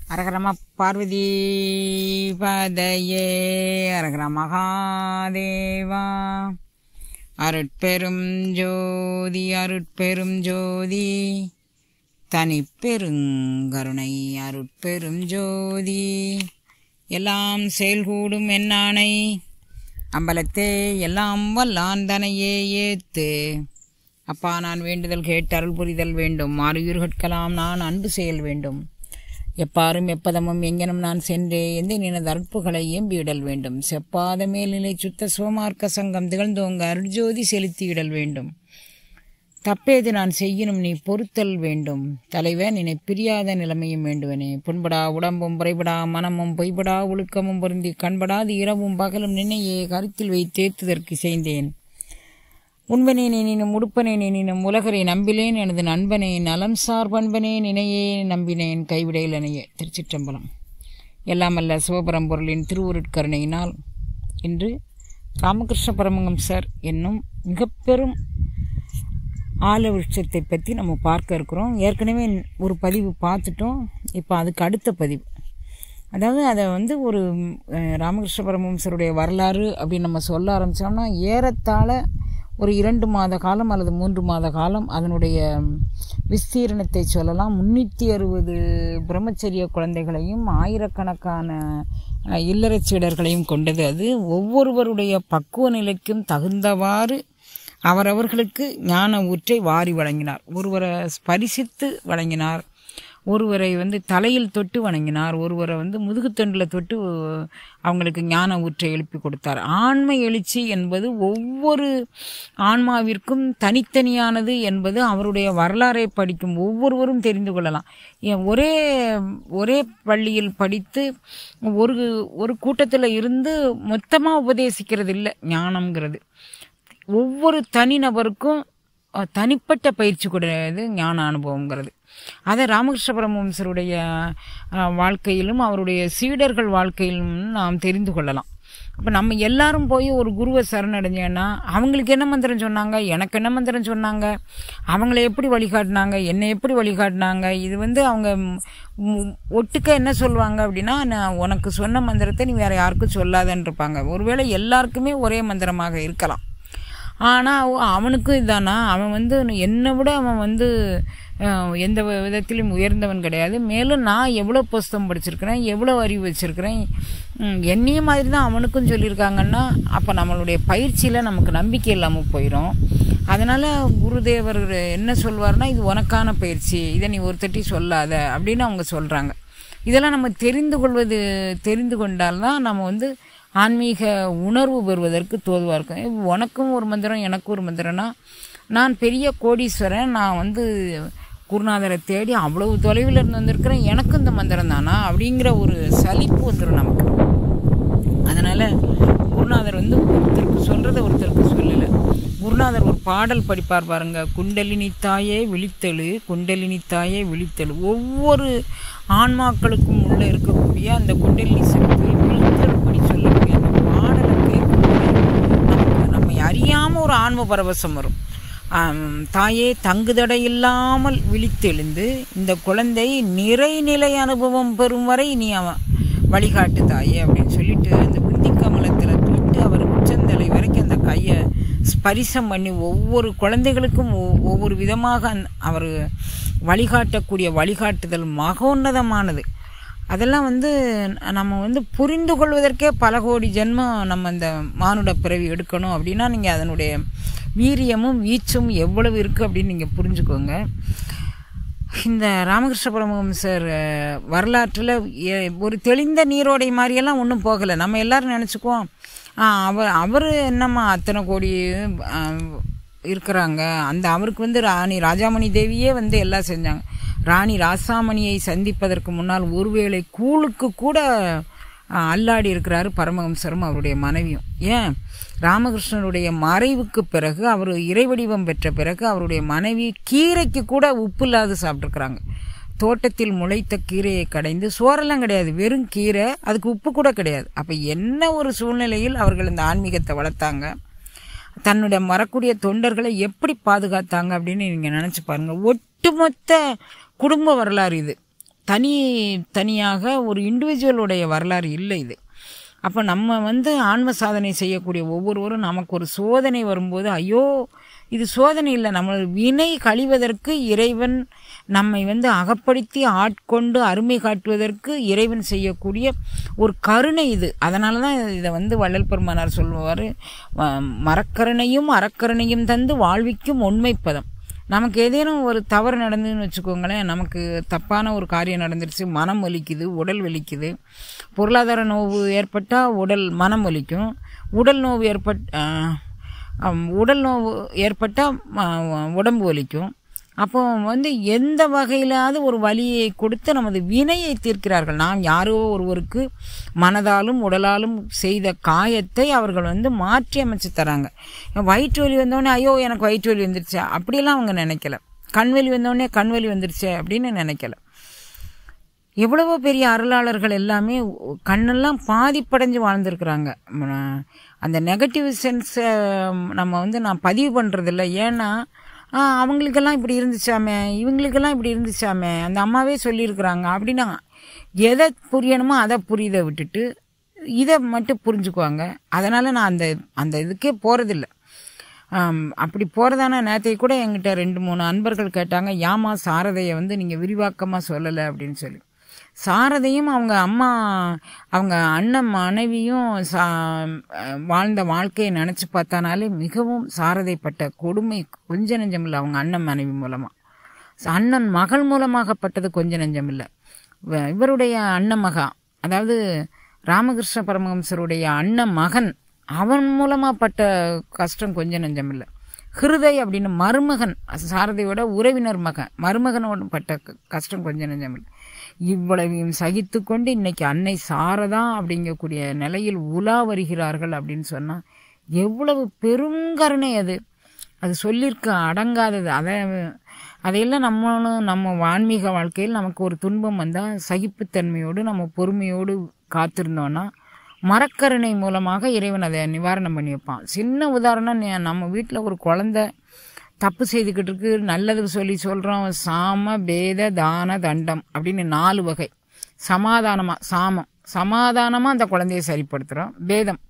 அரகரம பார்வதி பதையே அரகர மகாதேவா அருட்பெரும் ஜோதி அருட்பெரும் ஜோதி தனிப்பெருங்கருணை அருட்பெரும் ஜோதி எல்லாம் செயல்கூடும் என்னானை அம்பலத்தே எல்லாம் வல்லான் தனையே ஏத்து அப்பா நான் வேண்டுதல் கேட்டு அருள் புரிதல் வேண்டும் மாறுயிர்கட்கலாம் நான் அன்பு செயல் வேண்டும் எப்பாரும் எப்பதமும் எங்கெனும் நான் சென்றே எந்த நினது அற்புகளை ஏம்பிவிடல் வேண்டும் செப்பாத மேல்நிலை சுத்த சிவமார்க்க சங்கம் திகழ்ந்தோங்க அருட்ஜோதி செலுத்திவிடல் வேண்டும் தப்பேது நான் செய்யணும் நீ பொறுத்தல் வேண்டும் தலைவன் என்னை பிரியாத நிலைமையும் வேண்டுவனே புண்படா உடம்பும் புறைபடா மனமும் பொய்படா ஒழுக்கமும் பொருந்தி கண்படாது இரவும் பகலும் நின்னையே கருத்தில் வைத்தேத்துதற்கு செய்தேன் உண்பனே நினும் உடுப்பனே நினும் உலகரை நம்பிலேன் எனது நண்பனே நலம் சார் பண்பனே நினையே நம்பினேன் கைவிடையில் அணைய திருச்சிற்றம்பலம் எல்லாமல்ல சிவபரம்பொருளின் திருவுருட்கருணையினால் இன்று ராமகிருஷ்ண பரமங்கம் சார் என்னும் மிக பெரும் ஆல விருட்சத்தை பற்றி நம்ம பார்க்க இருக்கிறோம் ஏற்கனவே ஒரு பதிவு பார்த்துட்டோம் இப்போ அதுக்கு அடுத்த பதிவு அதாவது அதை வந்து ஒரு அஹ், ராமகிருஷ்ண பரமஹம்சருடைய வரலாறு அப்படின்னு நம்ம சொல்ல ஆரம்பித்தோம்னா ஏறத்தாழ ஒரு இரண்டு மாத காலம் அல்லது மூன்று மாத காலம் அதனுடைய விஸ்தீரணத்தை சொல்லலாம் முன்னூற்றி அறுபது பிரம்மச்சரிய குழந்தைகளையும் ஆயிரக்கணக்கான அஹ், இல்லறச் சீடர்களையும் கொண்டது அது ஒவ்வொருவருடைய பக்குவ நிலைக்கும் தகுந்தவாறு அவரவர்களுக்கு ஞான ஊற்றை வாரி வழங்கினார் ஒருவரை ஸ்பரிசித்து வழங்கினார் ஒருவரை வந்து தலையில் தொட்டு வணங்கினார் ஒருவரை வந்து முதுகுத்தண்டில் தொட்டு அவங்களுக்கு ஞான ஊற்றை எழுப்பி கொடுத்தார் ஆன்ம எழுச்சி என்பது ஒவ்வொரு ஆன்மாவிற்கும் தனித்தனியானது என்பது அவருடைய வரலாறை படிக்கும் ஒவ்வொருவரும் தெரிந்து கொள்ளலாம் ஏன் ஒரே ஒரே பள்ளியில் படித்து ஒரு ஒரு கூட்டத்தில் இருந்து மொத்தமாக உபதேசிக்கிறது இல்லை ஞானம்ங்கிறது ஒவ்வொரு தனிநபருக்கும் அஹ், தனிப்பட்ட பயிற்சி கூடியது ஞான அனுபவங்கிறது அதை ராமகிருஷ்ண பரமஹம்சருடைய அஹ், வாழ்க்கையிலும் அவருடைய சீடர்கள் வாழ்க்கையிலும் நாம் தெரிந்து கொள்ளலாம் அப்போ நம்ம எல்லாரும் போய் ஒரு குருவை சரணடைஞ்சேன்னா அவங்களுக்கு என்ன மந்திரம் சொன்னாங்க எனக்கு என்ன மந்திரம் சொன்னாங்க அவங்கள எப்படி வழிகாட்டினாங்க என்னை எப்படி வழிகாட்டினாங்க இது வந்து அவங்க ம், ஒட்டுக்க என்ன சொல்லுவாங்க அப்படின்னா நான் உனக்கு சொன்ன மந்திரத்தை நீ வேற யாருக்கும் சொல்லாதன்னு இருப்பாங்க ஒருவேளை எல்லாருக்குமே ஒரே மந்திரமாக இருக்கலாம் ஆனால் அவனுக்கும் இதானா அவன் வந்து என்னை விட அவன் வந்து அஹ், எந்த வி- விதத்திலும் உயர்ந்தவன் கிடையாது மேலும் நான் எவ்வளோ புஸ்தகம் படிச்சிருக்கிறேன் எவ்வளோ அறிவு வச்சுருக்கிறேன் என்னைய மாதிரி தான் அவனுக்கும் சொல்லியிருக்காங்கன்னா அப்போ நம்மளுடைய பயிற்சியில் நமக்கு நம்பிக்கை இல்லாமல் போயிடும் அதனால் குருதேவர் என்ன சொல்வார்னா இது உனக்கான பயிற்சி இதை நீ ஒருத்தட்டி சொல்லாத அப்படின்னு அவங்க சொல்கிறாங்க இதெல்லாம் நம்ம தெரிந்து கொள்வது தெரிந்து கொண்டால்தான் நம்ம வந்து ஆன்மீக உணர்வு பெறுவதற்கு தோதுவாக இருக்கும் இப்ப உனக்கும் ஒரு மந்திரம் எனக்கும் ஒரு மந்திரம்னா நான் பெரிய கோடீஸ்வரன் நான் வந்து குருநாதரை தேடி அவ்வளவு தொலைவில் இருந்து வந்திருக்கிறேன் எனக்கும் இந்த மந்திரம் தானா அப்படிங்கிற ஒரு சலிப்பு வந்துடும் நமக்கு அதனால் குருநாதர் வந்து ஒருத்தருக்கு சொல்கிறத ஒருத்தருக்கு சொல்லலை குருநாதர் ஒரு பாடல் படிப்பார் பாருங்க குண்டலினி தாயே விழித்தெழு குண்டலினி தாயே விழித்தெழு ஒவ்வொரு ஆன்மாக்களுக்கும் உள்ளே இருக்கக்கூடிய அந்த குண்டலினி சக்தியை விழித்தெழுப்படி சொல்லக்கூடிய அந்த பாடலை கேட்கும்போது நமக்கு நம்மை அறியாமல் ஒரு ஆன்ம பரவசம் வரும் ஆம், தாயே தங்குதடை இல்லாமல் விழித்தெழுந்து இந்த குழந்தை நிறைநிலை அனுபவம் பெறும் வரை நீ அவன் வழிகாட்டு தாயே அப்படின்னு சொல்லிட்டு அந்த விந்தி கமலத்தில் தொட்டு அவர் உச்சந்தலை வரைக்கும் அந்த கையை ஸ்பரிசம் பண்ணி ஒவ்வொரு குழந்தைகளுக்கும் ஒ- ஒவ்வொரு விதமாக அந்த- அவர் வழிகாட்டக்கூடிய வழிகாட்டுதல் மகோன்னதமானது அதெல்லாம் வந்து நம்ம வந்து புரிந்து கொள்வதற்கே பல கோடி ஜென்மம் நம்ம இந்த மானுட பிறவி எடுக்கணும் அப்படின்னா நீங்கள் அதனுடைய வீரியமும் வீச்சும் எவ்வளவு இருக்குது அப்படின்னு நீங்கள் புரிஞ்சுக்கோங்க இந்த ராமகிருஷ்ண பரமஹம்சர் அஹ், வரலாற்றில் எ- ஒரு தெளிந்த நீரோடை மாதிரியெல்லாம் ஒன்றும் போகலை நம்ம எல்லாரும் நினச்சிக்குவோம் அவர் அவர் என்னம்மா அத்தனை கோடி அஹ், இருக்கிறாங்க அந்த அவருக்கு வந்து ராணி ராஜாமணி தேவியே வந்து எல்லாம் செஞ்சாங்க ராணி ராசாமணியை சந்திப்பதற்கு முன்னால் ஒருவேளை கூழுக்கு கூட அஹ், அல்லாடி இருக்கிறாரு பரமஹம்சரும் அவருடைய மனைவியும் ஏன் ராமகிருஷ்ணனுடைய மறைவுக்கு பிறகு அவர் இறைவடிவம் பெற்ற பிறகு அவருடைய மனைவி கீரைக்கு கூட உப்பு இல்லாது சாப்பிட்ருக்குறாங்க தோட்டத்தில் முளைத்த கீரையை கடைந்து சோறெல்லாம் கிடையாது வெறும் கீரை அதுக்கு உப்பு கூட கிடையாது அப்போ என்ன ஒரு சூழ்நிலையில் அவர்கள் இந்த ஆன்மீகத்தை வளர்த்தாங்க தன்னுடைய வரக்கூடிய தொண்டர்களை எப்படி பாதுகாத்தாங்க அப்படின்னு நீங்கள் நினச்சி பாருங்கள் ஒட்டுமொத்த குடும்ப வரலாறு இது தனி தனியாக ஒரு இண்டிவிஜுவலுடைய வரலாறு இல்லை இது அப்போ நம்ம வந்து ஆன்ம சாதனை செய்யக்கூடிய ஒவ்வொருவரும் நமக்கு ஒரு சோதனை வரும்போது ஐயோ இது சோதனை இல்லை நம்ம வினை கழிவதற்கு இறைவன் நம்மை வந்து அகப்படுத்தி ஆட்கொண்டு அருமை காட்டுவதற்கு இறைவன் செய்யக்கூடிய ஒரு கருணை இது அதனால தான் இதை வந்து வள்ளல் பெருமானார் சொல்லுவார் மரக்கருணையும் அறக்கருணையும் தந்து வாழ்விக்கும் உண்மைப்பதம் நமக்கு ஏதேனும் ஒரு தவறு நடந்ததுன்னு வச்சுக்கோங்களேன் நமக்கு தப்பான ஒரு காரியம் நடந்துருச்சு மனம் வலிக்குது உடல் வலிக்குது பொருளாதார நோவு ஏற்பட்டால் உடல் மனம் வலிக்கும் உடல் நோவு ஏற்பட் உடல் நோவு ஏற்பட்டால் உடம்பு வலிக்கும் அப்போ வந்து எந்த வகையிலாவது ஒரு வழியை கொடுத்து நமது வினையை தீர்க்கிறார்கள் நாம் யாரோ ஒருவருக்கு மனதாலும் உடலாலும் செய்த காயத்தை அவர்கள் வந்து மாற்றி அமைச்சு தராங்க வயிற்று வலி வந்தோடனே ஐயோ எனக்கு வயிற்று வலி வந்துருச்சா அப்படியெல்லாம் அவங்க நினைக்கல கண்வலி வந்தோடனே கண்வலி வந்துருச்சே அப்படின்னு நினைக்கல எவ்வளவோ பெரிய அருளாளர்கள் எல்லாமே கண்ணெல்லாம் பாதிப்படைஞ்சு வாழ்ந்துருக்குறாங்க அந்த நெகட்டிவ் சென்ஸை நம்ம வந்து நான் பதிவு பண்ணுறதில்ல ஏன்னா அவங்களுக்கெல்லாம் இப்படி இருந்துச்சாமே இவங்களுக்கெல்லாம் இப்படி இருந்துச்சாமே அந்த அம்மாவே சொல்லியிருக்கிறாங்க அப்படின்னா எதை புரியணுமோ அதை புரியுதை விட்டுட்டு இதை மட்டும் புரிஞ்சுக்குவாங்க அதனால் நான் அந்த அந்த இதுக்கே போகிறதில்ல அப்படி போகிறதான நேரத்தை கூட எங்கிட்ட ரெண்டு மூணு அன்பர்கள் கேட்டாங்க யாமா சாரதையை வந்து நீங்கள் விரிவாக்கமாக சொல்லலை அப்படின்னு சொல்லி சாரதையும் அவங்க அம்மா அவங்க அண்ணன் மனைவியும் சா வாழ்ந்த வாழ்க்கையை நினச்சி பார்த்தானாலே மிகவும் சாரதைப்பட்ட கொடுமை கொஞ்ச நெஞ்சம் இல்லை அவங்க அண்ணன் மனைவி மூலமாக அண்ணன் மகள் மூலமாகப்பட்டது கொஞ்ச நெஞ்சம் இல்லை இவருடைய அண்ணன் மகா அதாவது ராமகிருஷ்ண பரமஹம்சருடைய அண்ணன் மகன் அவன் மூலமாக பட்ட கஷ்டம் கொஞ்சம் நெஞ்சம் இல்லை ஹிருதை அப்படின்னு மருமகன் சாரதையோட உறவினர் மகன் மருமகனோட பட்ட கஷ்டம் கொஞ்சம் நெஞ்சம் இல்லை இவ்வளவையும் சகித்து கொண்டு இன்னைக்கு அன்னை சாரதா அப்படிங்கக்கூடிய நிலையில் உலா வருகிறார்கள் அப்படின்னு சொன்னால் எவ்வளவு பெருங்கருணை அது அது சொல்லியிருக்க அடங்காதது அதை அதையெல்லாம் நம்மளும் நம்ம ஆன்மீக வாழ்க்கையில் நமக்கு ஒரு துன்பம் வந்தால் சகிப்புத்தன்மையோடு நம்ம பொறுமையோடு காத்திருந்தோன்னா மரக்கருணை மூலமாக இறைவன் அதை நிவாரணம் பண்ணி வைப்பான் சின்ன உதாரணம் நம்ம வீட்டில் ஒரு குழந்த தப்பு செய்துக்கிட்டு இருக்கு நல்லது சொல்லி சொல்கிறோம் சாம பேத தான தண்டம் அப்படின்னு நாலு வகை சமாதானமாக சாமம் சமாதானமாக அந்த குழந்தைய சரிப்படுத்துகிறோம் பேதம்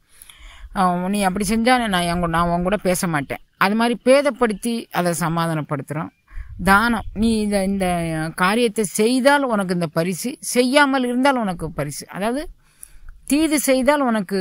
நீ அப்படி செஞ்சால் நான் எங்க நான் உன் கூட பேச மாட்டேன் அது மாதிரி பேதப்படுத்தி அதை சமாதானப்படுத்துகிறோம் தானம் நீ இந்த இந்த காரியத்தை செய்தால் உனக்கு இந்த பரிசு செய்யாமல் இருந்தால் உனக்கு பரிசு அதாவது தீது செய்தால் உனக்கு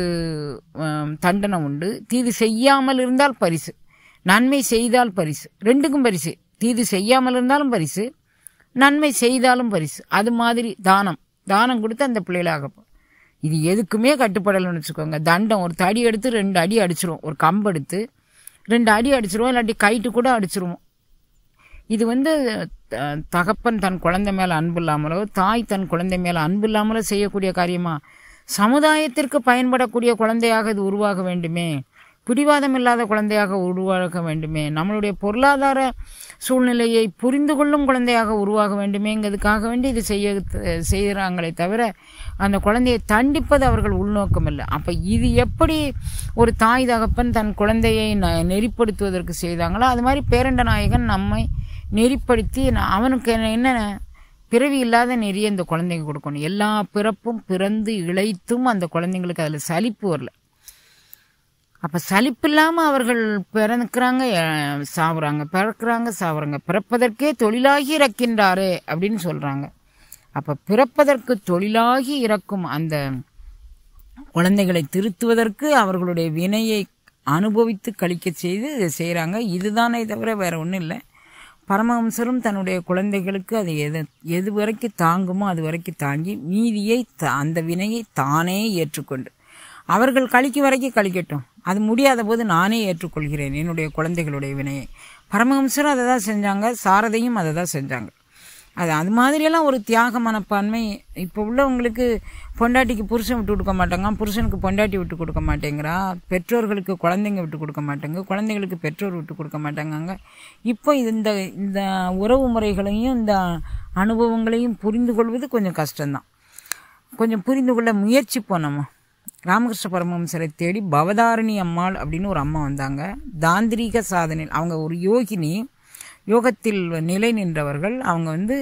தண்டனை உண்டு தீது செய்யாமல் இருந்தால் பரிசு நன்மை செய்தால் பரிசு ரெண்டுக்கும் பரிசு தீது செய்யாமல் இருந்தாலும் பரிசு நன்மை செய்தாலும் பரிசு அது மாதிரி தானம் தானம் கொடுத்து அந்த பிள்ளைகளாக இது எதுக்குமே கட்டுப்படலைன்னு வச்சுக்கோங்க தண்டம் ஒரு தடி எடுத்து ரெண்டு அடி அடிச்சிருவோம் ஒரு கம்பு எடுத்து ரெண்டு அடி அடிச்சிருவோம் இல்லாட்டி கைட்டு கூட அடிச்சிருவோம் இது வந்து தகப்பன் தன் குழந்தை மேலே அன்பு இல்லாமலோ தாய் தன் குழந்தை மேலே அன்பு இல்லாமலோ செய்யக்கூடிய காரியமா சமுதாயத்திற்கு பயன்படக்கூடிய குழந்தையாக இது உருவாக வேண்டுமே பிடிவாதம் இல்லாத குழந்தையாக உருவாக வேண்டுமே நம்மளுடைய பொருளாதார சூழ்நிலையை புரிந்து கொள்ளும் குழந்தையாக உருவாக வேண்டுமேங்கிறதுக்காக வேண்டி இது செய்ய செய்கிறாங்களே தவிர அந்த குழந்தையை தண்டிப்பது அவர்கள் உள்நோக்கம் இல்லை அப்போ இது எப்படி ஒரு தாய் தகப்பன் தன் குழந்தையை ந நெறிப்படுத்துவதற்கு செய்தாங்களோ அது மாதிரி பேரண்ட நாயகன் நம்மை நெறிப்படுத்தி அவனுக்கு என்ன பிறவி இல்லாத நெறிய இந்த குழந்தைங்க கொடுக்கணும் எல்லா பிறப்பும் பிறந்து இழைத்தும் அந்த குழந்தைங்களுக்கு அதில் சலிப்பு வரல அப்போ சலிப்பு இல்லாமல் அவர்கள் பிறக்கிறாங்க சாவுறாங்க பிறக்கிறாங்க சாவுறாங்க பிறப்பதற்கே தொழிலாகி இறக்கின்றாரே அப்படின்னு சொல்கிறாங்க அப்போ பிறப்பதற்கு தொழிலாகி இறக்கும் அந்த குழந்தைகளை திருத்துவதற்கு அவர்களுடைய வினையை அனுபவித்து கழிக்க செய்து இதை செய்கிறாங்க இதுதானே தவிர வேற ஒன்றும் இல்லை பரமஹம்சரும் தன்னுடைய குழந்தைகளுக்கு அது எது எது வரைக்கும் தாங்குமோ அது வரைக்கும் தாங்கி மீதியை அந்த வினையை தானே ஏற்றுக்கொண்டு அவர்கள் கழிக்கும் வரைக்கும் கழிக்கட்டும் அது முடியாத போது நானே ஏற்றுக்கொள்கிறேன் என்னுடைய குழந்தைகளுடைய வினையை பரமஹம்சரும் அதை தான் செஞ்சாங்க சாரதையும் அதை தான் செஞ்சாங்க அது அது மாதிரியெல்லாம் ஒரு தியாக மனப்பான்மை இப்போ உள்ளவங்களுக்கு பொண்டாட்டிக்கு புருஷன் விட்டு கொடுக்க மாட்டாங்க புருஷனுக்கு பொண்டாட்டி விட்டு கொடுக்க மாட்டேங்கிறா பெற்றோர்களுக்கு குழந்தைங்க விட்டு கொடுக்க மாட்டேங்க குழந்தைங்களுக்கு பெற்றோர் விட்டு கொடுக்க மாட்டாங்க இப்போ இந்த இந்த உறவு முறைகளையும் இந்த அனுபவங்களையும் புரிந்து கொள்வது கொஞ்சம் கஷ்டம்தான் கொஞ்சம் புரிந்து கொள்ள முயற்சிப்போம் நம்ம ராமகிருஷ்ண பரமஹம்சரை தேடி பவதாரணி அம்மாள் அப்படின்னு ஒரு அம்மா வந்தாங்க தாந்திரீக சாதனை அவங்க ஒரு யோகினி யோகத்தில் நிலை நின்றவர்கள் அவங்க வந்து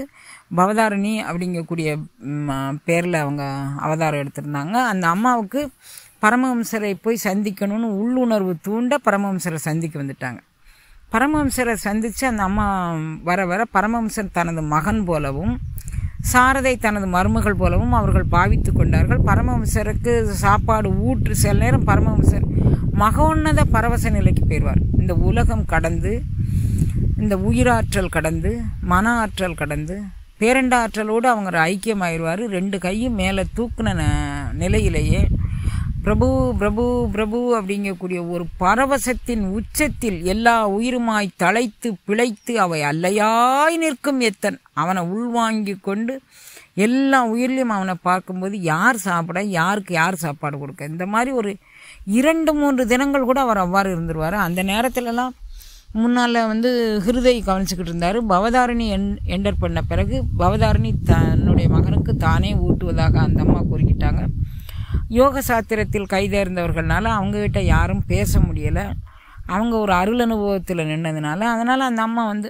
பவதாரணி அப்படிங்கக்கூடிய பேரில் அவங்க அவதாரம் எடுத்திருந்தாங்க அந்த அம்மாவுக்கு பரமஹம்சரை போய் சந்திக்கணும்னு உள்ளுணர்வு தூண்ட பரமஹம்சரை சந்திக்க வந்துட்டாங்க பரமஹம்சரை சந்தித்து அந்த அம்மா வர வர பரமஹம்சர் தனது மகன் போலவும் சாரதை தனது மருமகள் போலவும் அவர்கள் பாவித்து கொண்டார்கள் பரமஹம்சருக்கு சாப்பாடு ஊற்று சில நேரம் பரமஹம்சர் மகோன்னத பரவச நிலைக்கு போயிடுவார் இந்த உலகம் கடந்து இந்த உயிராற்றல் கடந்து மன ஆற்றல் கடந்து பேரண்ட ஆற்றலோடு அவங்க ஒரு ஐக்கியமாயிடுவார் ரெண்டு கையும் மேலே தூக்குன ந- நிலையிலேயே பிரபு பிரபு பிரபு அப்படிங்கக்கூடிய ஒரு பரவசத்தின் உச்சத்தில் எல்லா உயிருமாய் தழைத்து பிழைத்து அவை அல்லையாய் நிற்கும் எத்தன் அவனை உள்வாங்கி கொண்டு எல்லா உயிர்லையும் அவனை பார்க்கும்போது யார் சாப்பிட யாருக்கு யார் சாப்பாடு கொடுக்க இந்த மாதிரி ஒரு இரண்டு மூன்று தினங்கள் கூட அவர் அவ்வாறு இருந்துருவார் அந்த நேரத்துலலாம் முன்னால் வந்து ஹிருதய் கவனிச்சுக்கிட்டு இருந்தார் பவதாரணி என் என்டர் பண்ண பிறகு பவதாரணி தன்னுடைய மகனுக்கு தானே ஊட்டுவதாக அந்த அம்மா கூறிக்கிட்டாங்க யோக சாத்திரத்தில் கைதேர்ந்தவர்கள்னால அவங்கக்கிட்ட யாரும் பேச முடியலை அவங்க ஒரு அருள் அனுபவத்தில் நின்னதுனால அதனால் அந்த அம்மா வந்து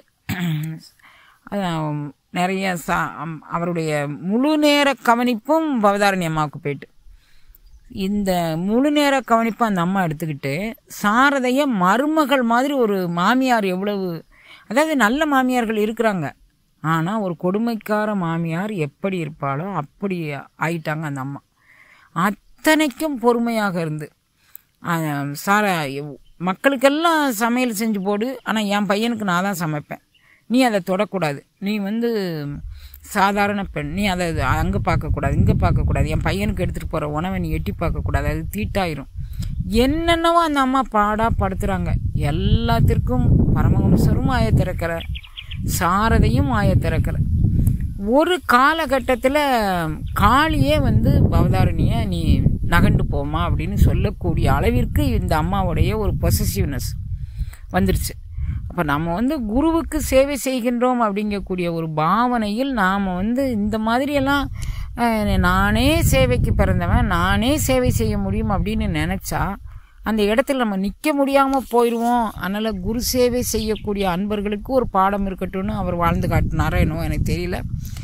அஹ், நிறைய சா அம்- அவருடைய முழு நேர கவனிப்பும் பவதாரணி அம்மாவுக்கு போயிட்டு இந்த முழு நேர கவனிப்பு அந்த அம்மா எடுத்துக்கிட்டு சாரதைய மருமகள் மாதிரி ஒரு மாமியார் எவ்வளவு அதாவது நல்ல மாமியார்கள் இருக்கிறாங்க ஆனால் ஒரு கொடுமைக்கார மாமியார் எப்படி இருப்பாளோ அப்படி ஆயிட்டாங்க அந்த அம்மா அத்தனைக்கும் பொறுமையாக இருந்து ஆஹ், சார மக்களுக்கெல்லாம் சமையல் செஞ்சு போடு ஆனால் என் பையனுக்கு நான் தான் சமைப்பேன் நீ அதை தொடக்கூடாது நீ வந்து சாதாரண பெண் நீ அதை அங்கே பார்க்கக்கூடாது இங்கே பார்க்கக்கூடாது என் பையனுக்கு எடுத்துகிட்டு போகிற உணவை நீ எட்டி பார்க்கக்கூடாது அது தீட்டாயிரும் என்னென்னவோ அந்த அம்மா பாடாக படுத்துகிறாங்க எல்லாத்திற்கும் பரமஹம்சரும் ஆய திறக்கிற சாரதையும் ஆய திறக்கிற ஒரு காலகட்டத்தில் காளியே வந்து பவதாரணியை நீ நகண்டு போமா அப்படின்னு சொல்லக்கூடிய அளவிற்கு இந்த அம்மாவுடைய ஒரு பொசசிவ்னஸ் வந்துருச்சு அப்போ நம்ம வந்து குருவுக்கு சேவை செய்கின்றோம் அப்படிங்கக்கூடிய ஒரு பாவனையில் நாம் வந்து இந்த மாதிரியெல்லாம் அஹ், நானே சேவைக்கு பிறந்தவன் நானே சேவை செய்ய முடியும் அப்படின்னு நினச்சா அந்த இடத்துல நம்ம நிற்க முடியாமல் போயிடுவோம் அதனால் குரு சேவை செய்யக்கூடிய அன்பர்களுக்கு ஒரு பாடம் இருக்கட்டும்னு அவர் வாழ்ந்து காட்டினாரோ என்னவோ எனக்கு தெரியல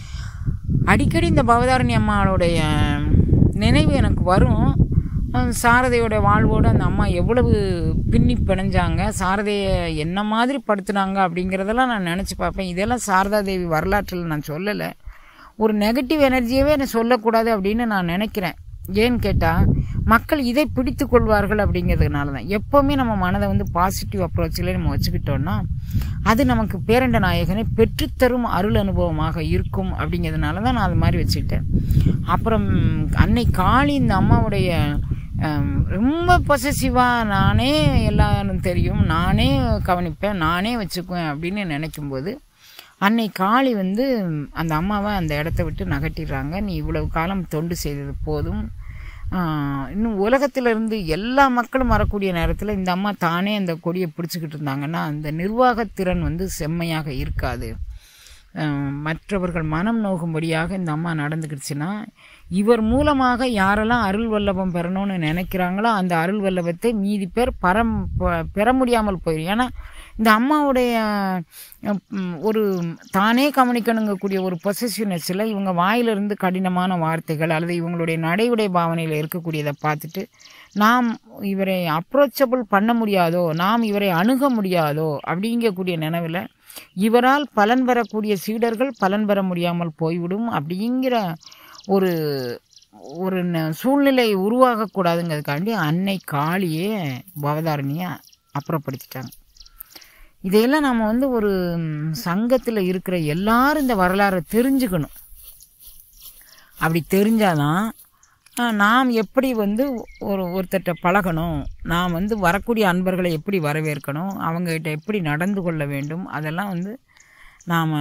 அடிக்கடி இந்த பவதாரணி அம்மாளுடைய நினைவு எனக்கு வரும் அஹ் சாரதையோட வாழ்வோடு அந்த அம்மா எவ்வளவு பின்னி பிணைஞ்சாங்க சாரதையை என்ன மாதிரி படுத்துனாங்க அப்படிங்கிறதெல்லாம் நான் நினச்சி பார்ப்பேன் இதெல்லாம் சாரதா தேவி வரலாற்றில் நான் சொல்லலை ஒரு நெகட்டிவ் எனர்ஜியவே நான் சொல்லக்கூடாது அப்படின்னு நான் நினைக்கிறேன் ஏன்னு கேட்டால் மக்கள் இதை பிடித்து கொள்வார்கள் அப்படிங்கிறதுனால தான் எப்போவுமே நம்ம மனதை வந்து பாசிட்டிவ் அப்ரோச்சில் நம்ம வச்சுக்கிட்டோம்னா அது நமக்கு பேரண்ட நாயகனை பெற்றுத்தரும் அருள் அனுபவமாக இருக்கும் அப்படிங்கிறதுனால தான் நான் அது மாதிரி வச்சுக்கிட்டேன் அப்புறம் அன்னை காளி இந்த அம்மாவுடைய ஹம், ரொம்ப பொசசிவாக நானே எல்லாரும் தெரியும் நானே கவனிப்பேன் நானே வச்சுக்குவேன் அப்படின்னு நினைக்கும்போது அன்னை காளி வந்து அந்த அம்மாவை அந்த இடத்த விட்டு நகட்டிடுறாங்க நீ இவ்வளவு காலம் தொண்டு செய்தது போதும் ஆஹ், இன்னும் உலகத்திலிருந்து எல்லா மக்களும் வரக்கூடிய நேரத்தில் இந்த அம்மா தானே அந்த கொடியை பிடிச்சிக்கிட்டு இருந்தாங்கன்னா அந்த நிர்வாகத்திறன் வந்து செம்மையாக இருக்காது அஹ் மற்றவர்கள் மனம் நோகும்படியாக இந்த அம்மா நடந்துக்கிடுச்சுன்னா இவர் மூலமாக யாரெல்லாம் அருள் வல்லபம் பெறணும்னு நினைக்கிறாங்களோ அந்த அருள் வல்லபத்தை மீதி பேர் பரம் ப- பெற முடியாமல் போயிடும் ஏன்னா இந்த அம்மாவுடைய அஹ், ம், ஒரு தானே கவனிக்கணுங்கக்கூடிய ஒரு பொசசிவ்னஸில் இவங்க வாயிலிருந்து கடினமான வார்த்தைகள் அல்லது இவங்களுடைய நடையுடைய பாவனையில் இருக்கக்கூடியதை பார்த்துட்டு நாம் இவரை அப்ரோச்சபிள் பண்ண முடியாதோ நாம் இவரை அணுக முடியாதோ அப்படிங்கக்கூடிய நினைவில் இவரால் பலன் பெறக்கூடிய சீடர்கள் பலன் பெற முடியாமல் போய்விடும் அப்படிங்கிற ஒரு ஒரு ந- சூழ்நிலை உருவாகக்கூடாதுங்கிறதுக்காண்டி அன்னை காளியே பவதாரணியை அப்புறப்படுத்திட்டாங்க இதையெல்லாம் நாம் வந்து ஒரு சங்கத்தில் இருக்கிற எல்லாரும் இந்த வரலாறை தெரிஞ்சுக்கணும் அப்படி தெரிஞ்சாதான் ஆஹ், நாம் எப்படி வந்து ஒரு ஒருத்தர்கிட்ட பழகணும் நாம் வந்து வரக்கூடிய அன்பர்களை எப்படி வரவேற்கணும் அவங்ககிட்ட எப்படி நடந்து கொள்ள வேண்டும் அதெல்லாம் வந்து நாம்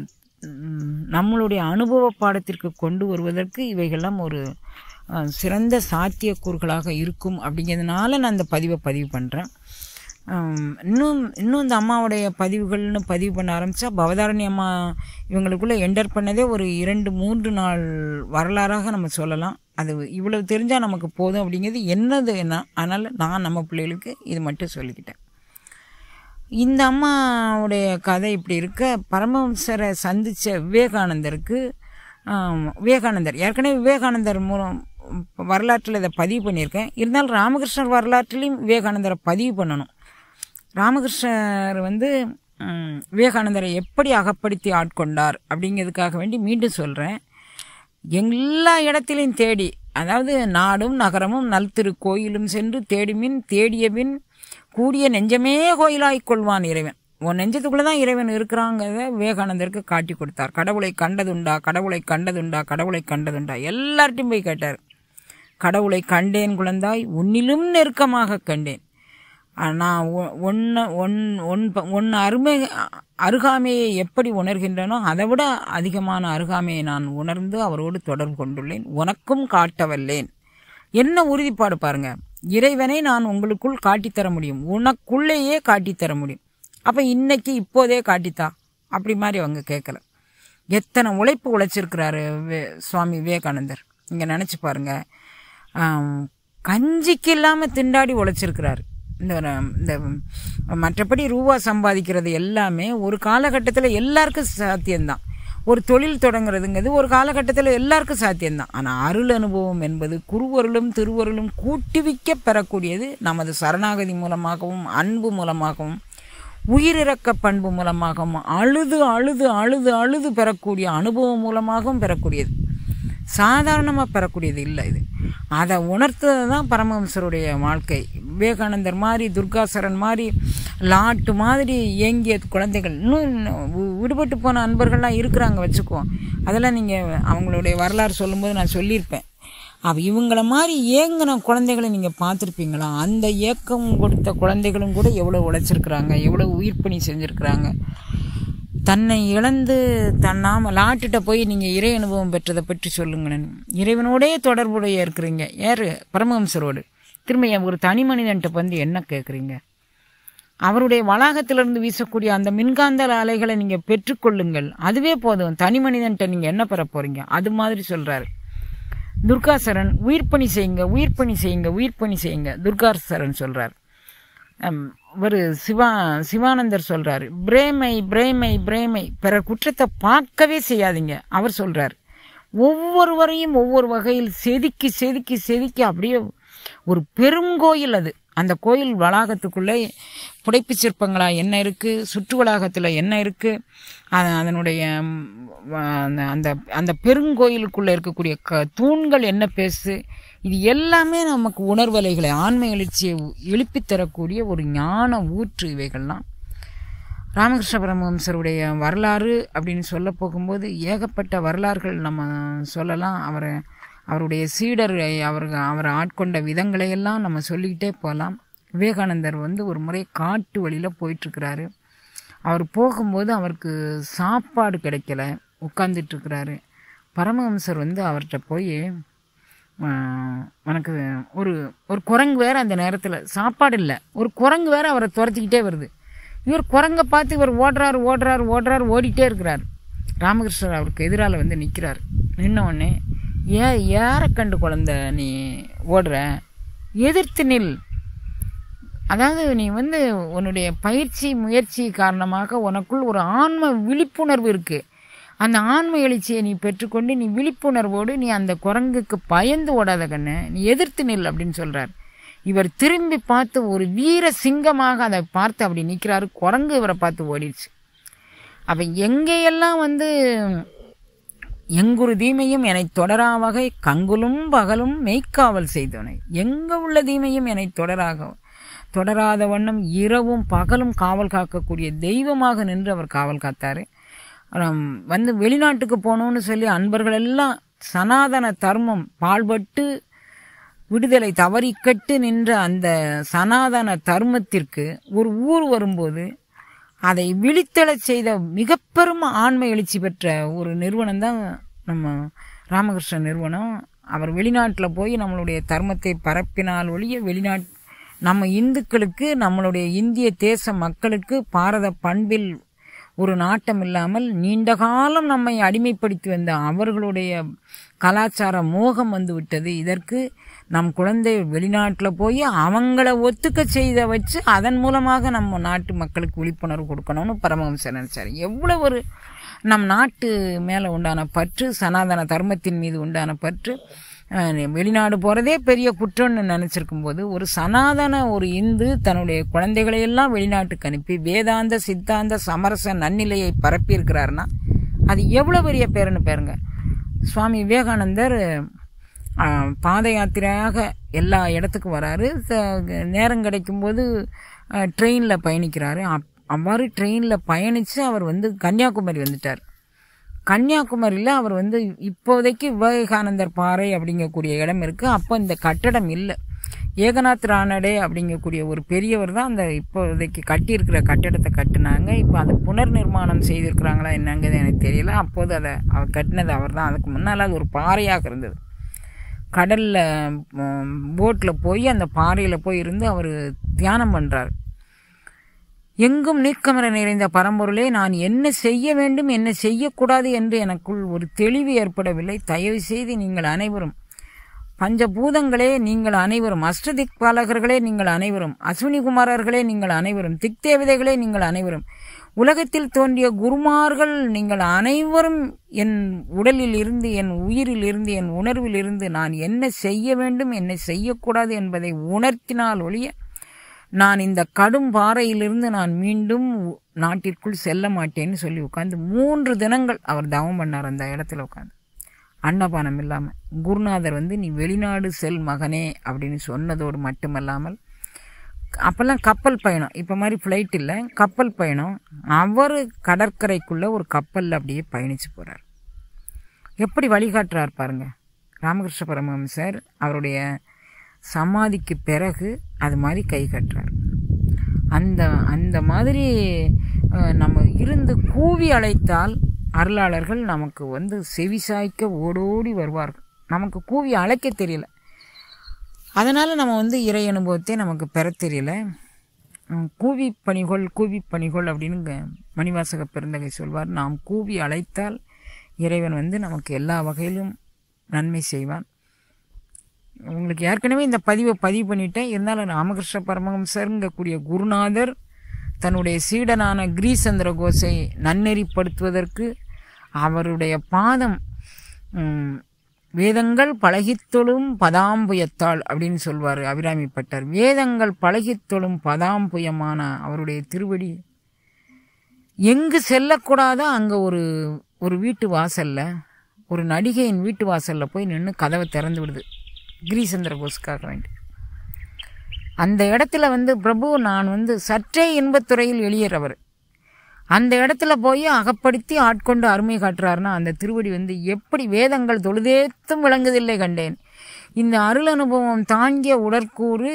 நம்மளுடைய அனுபவ பாடத்திற்கு கொண்டு வருவதற்கு இவைகள்லாம் ஒரு ஆஹ், சிறந்த சாத்தியக்கூறுகளாக இருக்கும் அப்படிங்கிறதுனால நான் இந்த பதிவை பதிவு பண்ணுறேன் இன்னும் இன்னும் இந்த அம்மாவுடைய பதிவுகள்னு பதிவு பண்ண ஆரம்பித்தா பவதாரணி அம்மா இவங்களுக்குள்ளே என்டர் பண்ணதே ஒரு இரண்டு மூன்று நாள் வரலாறாக நம்ம சொல்லலாம் அது இவ்வளவு தெரிஞ்சால் நமக்கு போதும் அப்படிங்கிறது என்னது என்ன அதனால் நான் நம்ம பிள்ளைகளுக்கு இது மட்டும் சொல்லிக்கிட்டேன் இந்த அம்மாவுடைய கதை இப்படி இருக்க பரமஹம்சரை சந்தித்த விவேகானந்தருக்கு ஆம், விவேகானந்தர் ஏற்கனவே விவேகானந்தர் மூலம் வரலாற்றில் இதை பதிவு பண்ணியிருக்கேன் இருந்தாலும் ராமகிருஷ்ணர் வரலாற்றிலையும் விவேகானந்தரை பதிவு பண்ணணும் ராமகிருஷ்ணர் வந்து ம், விவேகானந்தரை எப்படி அகப்படுத்தி ஆட்கொண்டார் அப்படிங்கிறதுக்காக வேண்டி மீண்டும் சொல்கிறேன் எல்லா இடத்திலையும் தேடி அதாவது நாடும் நகரமும் நல்திரு கோயிலும் சென்று தேடிமின் தேடியபின் கூடிய நெஞ்சமே கோயிலாய்க் கொள்வான் இறைவன் உன் நெஞ்சத்துக்குள்ளே தான் இறைவன் இருக்கிறாங்கிறத விவேகானந்தருக்கு காட்டி கொடுத்தார் கடவுளை கண்டதுண்டா கடவுளை கண்டதுண்டா கடவுளை கண்டதுண்டா எல்லார்ட்டையும் போய் கேட்டார் கடவுளை கண்டேன் குழந்தாய் உன்னிலும் நெருக்கமாக கண்டேன் நான் ஒன்று ஒன் ஒன் ஒன் அருமை அருகாமையை எப்படி உணர்கின்றனோ அதை விட அதிகமான அருகாமையை நான் உணர்ந்து அவரோடு தொடர்பு கொண்டுள்ளேன் உனக்கும் காட்டவல்லேன் என்ன உறுதிப்பாடு பாருங்க இறைவனை நான் உங்களுக்குள் காட்டித்தர முடியும் உனக்குள்ளேயே காட்டித்தர முடியும் அப்போ இன்னைக்கு இப்போதே காட்டித்தா அப்படி மாதிரி அவங்க கேட்கல எத்தனை உழைப்பு உழைச்சிருக்கிறாரு வே சுவாமி விவேகானந்தர் இங்கே நினச்சி பாருங்க ஆம், கஞ்சிக்கு இல்லாமல் திண்டாடி உழைச்சிருக்கிறாரு இந்த இந்த மற்றபடி ரூபா சம்பாதிக்கிறது எல்லாமே ஒரு காலகட்டத்தில் எல்லாருக்கும் சாத்தியம்தான் ஒரு தொழில் தொடங்குறதுங்கிறது ஒரு காலகட்டத்தில் எல்லாருக்கும் சாத்தியம்தான் ஆனால் அருள் அனுபவம் என்பது குருவருளும் திருவருளும் கூட்டுவிக்க பெறக்கூடியது நமது சரணாகதி மூலமாகவும் அன்பு மூலமாகவும் உயிரிறக்க பண்பு மூலமாகவும் அழுது அழுது அழுது அழுது பெறக்கூடிய அனுபவம் மூலமாகவும் பெறக்கூடியது சாதாரணமாக பெறக்கூடியது இல்லை இது அதை உணர்த்தது தான் பரமஹம்சருடைய வாழ்க்கை விவேகானந்தர் மாதிரி துர்காசரன் மாதிரி லாட்டு மாதிரி இயங்கிய குழந்தைகள் இன்னும் இன்னும் வி- விடுபட்டு போன அன்பர்கள்லாம் இருக்கிறாங்க வச்சுக்குவோம் அதெல்லாம் நீங்கள் அவங்களுடைய வரலாறு சொல்லும்போது நான் சொல்லியிருப்பேன் அவ இவங்கள மாதிரி ஏங்கின குழந்தைகளை நீங்கள் பார்த்துருப்பீங்களா அந்த ஏக்கம் கொடுத்த குழந்தைகளும் கூட எவ்வளோ உழைச்சிருக்கிறாங்க எவ்வளோ உயிர் பணி செஞ்சுருக்கிறாங்க தன்னை இழந்து தன்னாம லாட்டுட்ட போய் நீங்கள் இறை அனுபவம் பெற்றதை பற்றி சொல்லுங்களேன் இறைவனோடே தொடர்புடைய இருக்கிறீங்க யார் பரமஹம்சரோடு திரும்ப என் ஒரு தனி மனிதன்ட்ட வந்து என்ன கேட்குறீங்க அவருடைய வளாகத்திலிருந்து வீசக்கூடிய அந்த மின்காந்த அலைகளை நீங்கள் பெற்றுக்கொள்ளுங்கள் அதுவே போதும் தனி மனிதன்ட்ட நீங்கள் என்ன பெற போகிறீங்க அது மாதிரி சொல்கிறாரு துர்காசரன் உயிர்ப்பணி செய்யுங்க உயிர்ப்பணி செய்யுங்க உயிர்ப்பணி செய்யுங்க துர்காசரன் சொல்கிறார் ஒரு சிவா சிவானந்தர் சொல்றாரு பிரேமை பிரேமை பிரேமை பிறர் குற்றத்தை பார்க்கவே செய்யாதீங்க அவர் சொல்றார் ஒவ்வொருவரையும் ஒவ்வொரு வகையில் செதுக்கி செதுக்கி செதுக்கி அப்படியே ஒரு பெருங்கோயில் அது அந்த கோயில் வளாகத்துக்குள்ளே புடைப்புச் சிற்பங்களா என்ன இருக்குது சுற்று வளாகத்தில் என்ன இருக்குது அதனுடைய ம், அந்த அந்த அந்த பெருங்கோயிலுக்குள்ளே இருக்கக்கூடிய க தூண்கள் என்ன பேசு இது எல்லாமே நமக்கு உணர்வலைகளை ஆன்ம எழுச்சியை எழுப்பித் தரக்கூடிய ஒரு ஞான ஊற்று இவைகள்லாம் ராமகிருஷ்ண பரமஹம்சருடைய வரலாறு அப்படின்னு சொல்ல போகும்போது ஏகப்பட்ட வரலாறுகள் நம்ம சொல்லலாம் அவரை அவருடைய சீடர் அவர் அவரை ஆட்கொண்ட விதங்களையெல்லாம் நம்ம சொல்லிக்கிட்டே போகலாம் விவேகானந்தர் வந்து ஒரு முறை காட்டு வழியில் போயிட்டுருக்கிறாரு அவர் போகும்போது அவருக்கு சாப்பாடு கிடைக்கல உட்காந்துட்ருக்கிறாரு பரமஹம்சர் வந்து அவர்கிட்ட போய் ஆஹ், உனக்கு ஒரு ஒரு குரங்கு வேற அந்த நேரத்தில் சாப்பாடு இல்லை ஒரு குரங்கு வேற அவரை துரத்திக்கிட்டே வருது இவர் குரங்கை பார்த்து இவர் ஓடுறாரு ஓடுறாரு ஓடுறாரு ஓடிட்டே இருக்கிறார் ராமகிருஷ்ணர் அவருக்கு எதிரால் வந்து நிற்கிறார் நின்ன உடனே ஏ யாரை கண்டு குழந்த நீ ஓடுற எதிர்த்து நில் அதாவது நீ வந்து உன்னுடைய பயிற்சி முயற்சி காரணமாக உனக்குள் ஒரு ஆன்ம விழிப்புணர்வு இருக்கு அந்த ஆன்ம எழுச்சியை நீ பெற்றுக்கொண்டு நீ விழிப்புணர்வோடு நீ அந்த குரங்குக்கு பயந்து ஓடாத கண்ணு நீ எதிர்த்து நில் அப்படின்னு சொல்றார் இவர் திரும்பி பார்த்து ஒரு வீர சிங்கமாக அதை பார்த்து அப்படி நிற்கிறாரு குரங்கு இவரை பார்த்து ஓடிடுச்சு அப்ப எங்கேயெல்லாம் வந்து எங்குரு தீமையும் என்னை தொடரா வகை கங்குலும் பகலும் மெய்க்காவல் செய்தவனை எங்க உள்ள தீமையும் என்னை தொடராக தொடராத வண்ணம் இரவும் பகலும் காவல் காக்கக்கூடிய தெய்வமாக நின்று அவர் காவல் காத்தாரு அப்புறம் வந்து வெளிநாட்டுக்கு போகணும்னு சொல்லி அன்பர்கள் எல்லாம் சனாதன தர்மம் பாழ்பட்டு விடுதலை தவறிக்கட்டு நின்ற அந்த சனாதன தர்மத்திற்கு ஒரு ஊர் வரும்போது அதை விழித்தெழச் செய்த மிக பெரும் ஆண்மை எழுச்சி பெற்ற ஒரு நிறுவனம் தான் நம்ம ராமகிருஷ்ண நிறுவனம் அவர் வெளிநாட்டில் போய் நம்மளுடைய தர்மத்தை பரப்பினால் ஒழிய வெளிநாட் நம்ம இந்துக்களுக்கு நம்மளுடைய இந்திய தேச மக்களுக்கு பாரத பண்பில் ஒரு நாட்டம் இல்லாமல் நீண்ட காலம் நம்மை அடிமைப்படுத்தி வந்த அவர்களுடைய கலாச்சார மோகம் வந்து விட்டது இதற்கு நம் குழந்தை வெளிநாட்டில் போய் அவங்கள ஒத்துக்க செய்த வச்சு அதன் மூலமாக நம்ம நாட்டு மக்களுக்கு விழிப்புணர்வு கொடுக்கணும்னு பரமஹம்சர் நினைச்சார் எவ்வளவு ஒரு நம் நாட்டு மேலே உண்டான பற்று சனாதன தர்மத்தின் மீது உண்டான பற்று அஹ், வெளிநாடு போகிறதே பெரிய குற்றம்னு நினச்சிருக்கும் போது ஒரு சனாதன ஒரு இந்து தன்னுடைய குழந்தைகளை எல்லாம் வெளிநாட்டுக்கு அனுப்பி வேதாந்த சித்தாந்த சமரச நன்னிலையை பரப்பியிருக்கிறாருன்னா அது எவ்வளோ பெரிய பேருன்னு பாருங்க சுவாமி விவேகானந்தர் அஹ், பாத யாத்திரையாக எல்லா இடத்துக்கும் வராரு ச- நேரம் கிடைக்கும்போது ட்ரெயினில் பயணிக்கிறாரு அப்- அவ்வாறு ட்ரெயினில் பயணித்து அவர் வந்து கன்னியாகுமரி வந்துட்டார் கன்னியாகுமரியில் அவர் வந்து இப்போதைக்கு விவேகானந்தர் பாறை அப்படிங்கக்கூடிய இடம் இருக்குது அப்போ இந்த கட்டடம் இல்லை ஏகநாத் ரானடே அப்படிங்கக்கூடிய ஒரு பெரியவர் தான் அந்த இப்போதைக்கு கட்டியிருக்கிற கட்டடத்தை கட்டினாங்க இப்போ அதை புனர் நிர்மாணம் செய்திருக்கிறாங்களா என்னங்கிறது எனக்கு தெரியல அப்போது அதை அவர் கட்டினது அவர் தான் அதுக்கு முன்னால் அது ஒரு பாறையாக இருந்தது கடலில் போட்டில் போய் அந்த பாறையில் போய் இருந்து அவர் தியானம் பண்ணுறார் எங்கும் நீக்கமர நிறைந்த பரம்பொருளே நான் என்ன செய்ய வேண்டும் என்ன செய்யக்கூடாது என்று எனக்குள் ஒரு தெளிவு ஏற்படவில்லை தயவு செய்து நீங்கள் அனைவரும் பஞ்சபூதங்களே நீங்கள் அனைவரும் அஷ்டதிக் பாலகர்களே நீங்கள் அனைவரும் அஸ்வினி குமாரர்களே நீங்கள் அனைவரும் திக் தேவதைகளே நீங்கள் அனைவரும் உலகத்தில் தோன்றிய குருமார்கள் நீங்கள் அனைவரும் என் உடலில் இருந்து என் உயிரில் இருந்து என் உணர்வில் இருந்து நான் என்ன செய்ய வேண்டும் என்ன செய்யக்கூடாது என்பதை உணர்த்தினால் ஒழிய நான் இந்த கடும் பாறையிலிருந்து நான் மீண்டும் உ- நாட்டிற்குள் செல்ல மாட்டேன்னு சொல்லி உட்காந்து மூன்று தினங்கள் அவர் தவம் பண்ணார் அந்த இடத்துல உட்காந்து அன்னபானம் இல்லாமல் குருநாதர் வந்து நீ வெளிநாடு செல் மகனே அப்படின்னு சொன்னதோடு மட்டுமல்லாமல் அப்போல்லாம் கப்பல் பயணம் இப்போ மாதிரி ஃப்ளைட் இல்லை கப்பல் பயணம் அவர் கடற்கரைக்குள்ளே ஒரு கப்பலில் அப்படியே பயணித்து போகிறார் எப்படி வழிகாட்டுறார் பாருங்க ராமகிருஷ்ண பரமஹம்சர் அவருடைய சமாதிக்கு பிறகு அது மாதிரி கை கட்டுறார் அந்த அந்த மாதிரி அஹ், நம்ம இருந்து கூவி அழைத்தால் அருளாளர்கள் நமக்கு வந்து செவிசாய்க்க ஓடோடி வருவார்கள் நமக்கு கூவி அழைக்க தெரியல அதனால் நம்ம வந்து இறை அனுபவத்தை நமக்கு பெற தெரியல உம், கூவி பணிகொள் கூவி பணிகொள் அப்படின்னு க- மணிவாசக பெருந்தகை சொல்வார் நாம் கூவி அழைத்தால் இறைவன் வந்து நமக்கு எல்லா வகையிலும் நன்மை செய்வான் உங்களுக்கு ஏற்கனவே இந்த பதிவை பதிவு பண்ணிட்டேன் இருந்தாலும் ராமகிருஷ்ண பரமஹம்சருங்கக்கூடிய குருநாதர் தன்னுடைய சீடனான கிரீசந்திர கோஷை நன்னெறிப்படுத்துவதற்கு அவருடைய பாதம் ம், வேதங்கள் பழகித்தொழும் பதாம்புயத்தாள் அப்படின்னு சொல்வார் அபிராமி பட்டர் வேதங்கள் பழகித்தொழும் பதாம்புயமான அவருடைய திருவடி எங்கு செல்லக்கூடாதோ அங்கே ஒரு ஒரு வீட்டு வாசல்ல ஒரு நடிகையின் வீட்டு வாசல்ல போய் நின்று கதவை திறந்து விடுது கிரீசந்திர கோஸ்க்காக வேண்டி அந்த இடத்துல வந்து பிரபு நான் வந்து சற்றே இன்பத்துறையில் எளியறவர் அந்த இடத்துல போய் அகப்படுத்தி ஆட்கொண்டு அருமை காட்டுறாருன்னா அந்த திருவடி வந்து எப்படி வேதங்கள் தொழுதேத்தும் விளங்குதில்லை கண்டேன் இந்த அருள் அனுபவம் தாங்கிய உடற்கூறு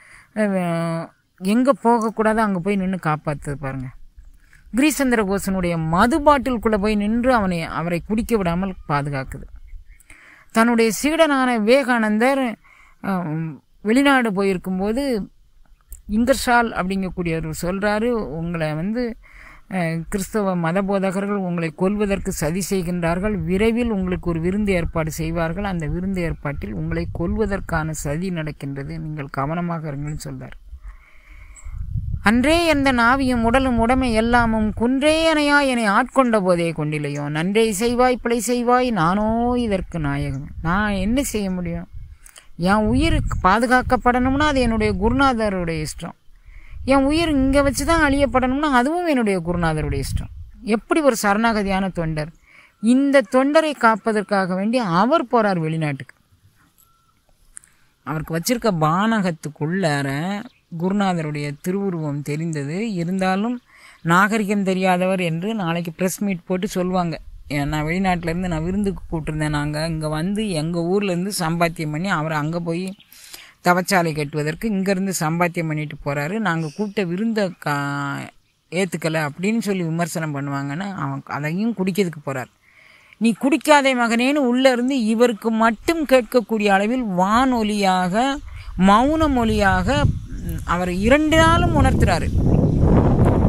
எங்கே போகக்கூடாதோ அங்கே போய் நின்று காப்பாற்றுது பாருங்க கிரீசந்திர கோசனுடைய மது பாட்டிலுக்குள்ளே போய் நின்று அவனை அவரை குடிக்க விடாமல் பாதுகாக்குது தன்னுடைய சீடனான விவேகானந்தர் அஹ், வெளிநாடு போயிருக்கும்போது இங்கர்ஷால் அப்படிங்கக்கூடியவர் சொல்கிறாரு உங்களை வந்து அஹ், கிறிஸ்தவ மத போதகர்கள் உங்களை கொல்வதற்கு சதி செய்கின்றார்கள் விரைவில் உங்களுக்கு ஒரு விருந்து ஏற்பாடு செய்வார்கள் அந்த விருந்து ஏற்பாட்டில் உங்களை கொல்வதற்கான சதி நடக்கின்றது நீங்கள் கவனமாக இருங்கள்னு சொல்றார் அன்றே எந்த நாவியும் உடலும் உடமை எல்லாமும் குன்றே அணையா என்னை ஆட்கொண்ட போதே கொண்டில்லையோ நன்றே செய்வாய் பிழை செய்வாய் நானோ இதற்கு நாயகம் நான் என்ன செய்ய முடியும் என் உயிர் பாதுகாக்கப்படணும்னா அது என்னுடைய குருநாதருடைய இஷ்டம் என் உயிர் இங்கே வச்சு தான் அழியப்படணும்னா அதுவும் என்னுடைய குருநாதருடைய இஷ்டம் எப்படி ஒரு சரணாகதியான தொண்டர் இந்த தொண்டரை காப்பதற்காக வேண்டி அவர் போறார் வெளிநாட்டுக்கு அவருக்கு வச்சிருக்க பானகத்துக்குள்ளார குருநாதருடைய திருவுருவம் தெரிந்தது இருந்தாலும் நாகரிகம் தெரியாதவர் என்று நாளைக்கு ப்ரெஸ் மீட் போட்டு சொல்லுவாங்க ஏன் நான் வெளிநாட்டிலேருந்து நான் விருந்துக்கு கூப்பிட்டுருந்தேன் நாங்கள் இங்கே வந்து எங்கள் ஊர்லேருந்து சம்பாத்தியம் பண்ணி அவர் அங்கே போய் தவச்சாலை கட்டுவதற்கு இங்கேருந்து சம்பாத்தியம் பண்ணிட்டு போகிறாரு நாங்கள் கூப்பிட்ட விருந்தை கா ஏற்றுக்கலை அப்படின்னு சொல்லி விமர்சனம் பண்ணுவாங்கன்னு அவன் அதையும் குடிக்கிறதுக்கு போகிறார் நீ குடிக்காதே மகனேன்னு உள்ளே இருந்து இவருக்கு மட்டும் கேட்கக்கூடிய அளவில் வானொலியாக மௌன மொழியாக ம், அவர் இரண்டு நாளும் உணர்த்துறாரு இவர்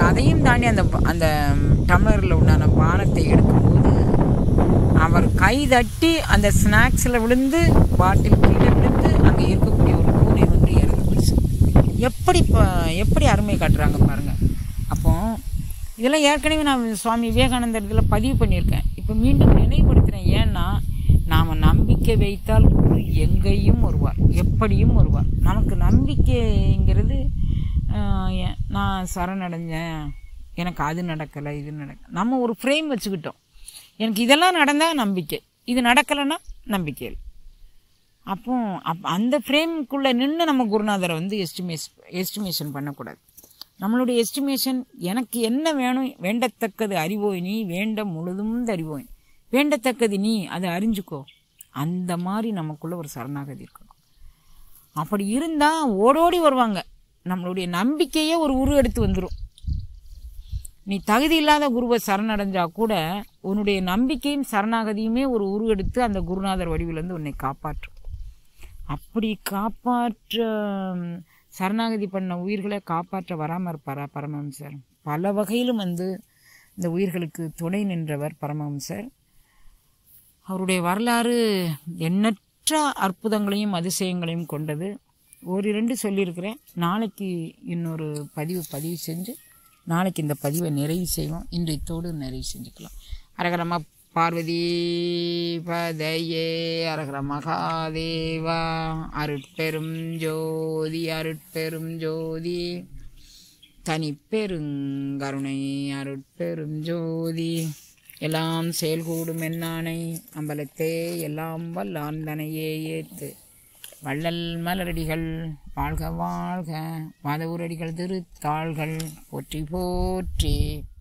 அதையும் தாண்டி அந்த அந்த டம்ளரில் உண்டான பானத்தை எடுக்கும்போது அவர் கை தட்டி அந்த ஸ்நாக்ஸில் விழுந்து பாட்டில் கீழே விழுந்து அங்கே இருக்கக்கூடிய ஒரு பூனை வந்து இறந்து போச்சு எப்படி இப்போ எப்படி அருமை காட்டுறாங்க பாருங்கள் அப்போ இதெல்லாம் ஏற்கனவே நான் சுவாமி விவேகானந்தர் இதில் பதிவு பண்ணியிருக்கேன் இப்போ மீண்டும் நினைவுபடுத்துகிறேன் ஏன்னா நாம் நம்பிக்கை வைத்தால் குரு எங்கேயும் வருவார் எப்படியும் வருவார் நமக்கு நம்பிக்கைங்கிறது ஆஹ், எ- நான் சரணடைஞ்சேன் எனக்கு அது நடக்கலை இது நடக்க நம்ம ஒரு ஃப்ரேம் வச்சுக்கிட்டோம் எனக்கு இதெல்லாம் நடந்தால் நம்பிக்கை இது நடக்கலைன்னா நம்பிக்கை இல்லை அப்போ அப் அந்த ஃப்ரேம்குள்ளே நின்று நம்ம குருநாதரை வந்து எஸ்டிமேஸ் எஸ்டிமேஷன் பண்ணக்கூடாது நம்மளுடைய எஸ்டிமேஷன் எனக்கு என்ன வேணும் வேண்டத்தக்கது அறிவோய் நீ வேண்ட முழுதும் அறிவோய் வேண்டத்தக்கது நீ அதை அறிஞ்சுக்கோ அந்த மாதிரி நமக்குள்ள ஒரு சரணாகதி இருக்கணும் அப்படி இருந்தால் ஓடோடி வருவாங்க நம்மளுடைய நம்பிக்கையே ஒரு உரு எடுத்து வந்துடும் நீ தகுதி இல்லாத குருவை சரணடைஞ்சா கூட உன்னுடைய நம்பிக்கையும் சரணாகதியுமே ஒரு உரு எடுத்து அந்த குருநாதர் வடிவிலேருந்து உன்னை காப்பாற்றும் அப்படி காப்பாற்ற ம், சரணாகதி பண்ண உயிர்களை காப்பாற்ற வராமல் இருப்பாரா பரமஹம்சர் பல வகையிலும் வந்து இந்த உயிர்களுக்கு துணை நின்றவர் பரமஹம்சர் அவருடைய வரலாறு எண்ணற்ற அற்புதங்களையும் அதிசயங்களையும் கொண்டது ஓரிரண்டு சொல்லியிருக்கிறேன் நாளைக்கு இன்னொரு பதிவு பதிவு செஞ்சு நாளைக்கு இந்த பதிவை நிறைவு செய்வோம் இன்றையத்தோடு நிறைவு செஞ்சுக்கலாம் அரகரமா பார்வதி பதையே அரகர மகாதேவா அருட்பெரும் ஜோதி அருட்பெரும் ஜோதி தனிப்பெருங்கருணை அருட்பெரும் ஜோதி எல்லாம் செயல்கூடும் என்னானை அம்பலத்தே எல்லாம் வல்லாந்தனையே ஏத்து வள்ளல் மலரடிகள் வாழ்க வாழ்க மாதவூரடிகள் திருத்தாள்கள் போற்றி போற்றி